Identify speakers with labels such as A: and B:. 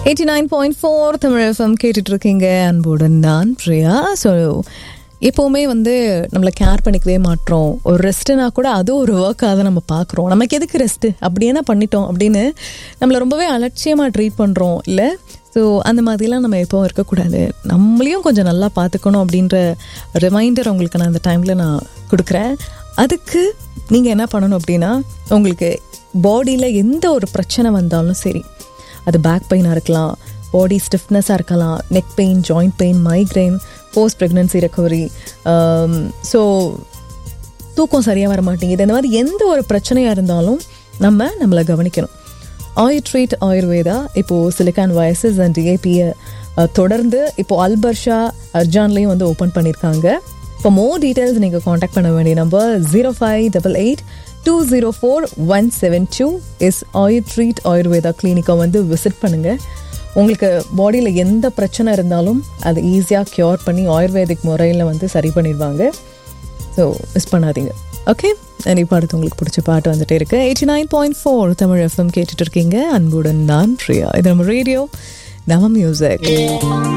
A: eighty nine point four Tamil FM கேட்டுட்டு இருக்கீங்க அன்புடன் நான் பிரியா ஸோ எப்போவுமே வந்து நம்மளை கேர் பண்ணிக்கவே மாட்டோம் ஒரு ரெஸ்ட்டுனா கூட அதுவும் ஒரு ஒர்க்காக தான் நம்ம பார்க்குறோம் நமக்கு எதுக்கு ரெஸ்ட்டு அப்படி என்ன பண்ணிட்டோம் அப்படின்னு நம்மளை ரொம்பவே அலட்சியமாக ட்ரீட் பண்ணுறோம் இல்லை ஸோ அந்த மாதிரிலாம் நம்ம எப்போவும் இருக்கக்கூடாது நம்மளையும் கொஞ்சம் நல்லா பார்த்துக்கணும் அப்படின்ற ரிமைண்டர் உங்களுக்கு நான் அந்த டைமில் நான் கொடுக்குறேன் அதுக்கு நீங்கள் என்ன பண்ணணும் அப்படின்னா உங்களுக்கு பாடியில் எந்த ஒரு பிரச்சனை வந்தாலும் சரி அது பேக் பெயினாக இருக்கலாம் பாடி ஸ்டிஃப்னஸாக இருக்கலாம் neck pain joint pain migraine post pregnancy recovery so தூக்கம் சரியாக வர மாட்டேங்குது இந்த மாதிரி எந்த ஒரு பிரச்சனையாக இருந்தாலும் நம்ம நம்மளை கவனிக்கணும் ஆயுர் ட்ரீட் ஆயுர்வேதா இப்போது சிலிக்கான் வயசஸ் அண்ட் டிஏபியை தொடர்ந்து இப்போது அல்பர்ஷா அர்ஜான்லேயும் வந்து ஓப்பன் பண்ணியிருக்காங்க இப்போ மோர் டீட்டெயில்ஸ் நீங்கள் காண்டாக்ட் பண்ண வேண்டிய number zero five double eight two zero four one seven two is Ayur Treat Ayurveda கிளினிக்கை வந்து விசிட் பண்ணுங்கள் உங்களுக்கு பாடியில் எந்த பிரச்சனை இருந்தாலும் அதை ஈஸியாக க்யூர் பண்ணி ஆயுர்வேதிக் முறையில் வந்து சரி பண்ணிடுவாங்க ஸோ மிஸ் பண்ணாதீங்க ஓகே இப்போ அடுத்து உங்களுக்கு பிடிச்ச பாட்டு வந்துட்டே இருக்கு eighty nine point four Tamil FM கேட்டுட்டு இருக்கீங்க அன்புடன் நான் பிரியா இது நம்ம ரேடியோ நம்ம மியூசிக்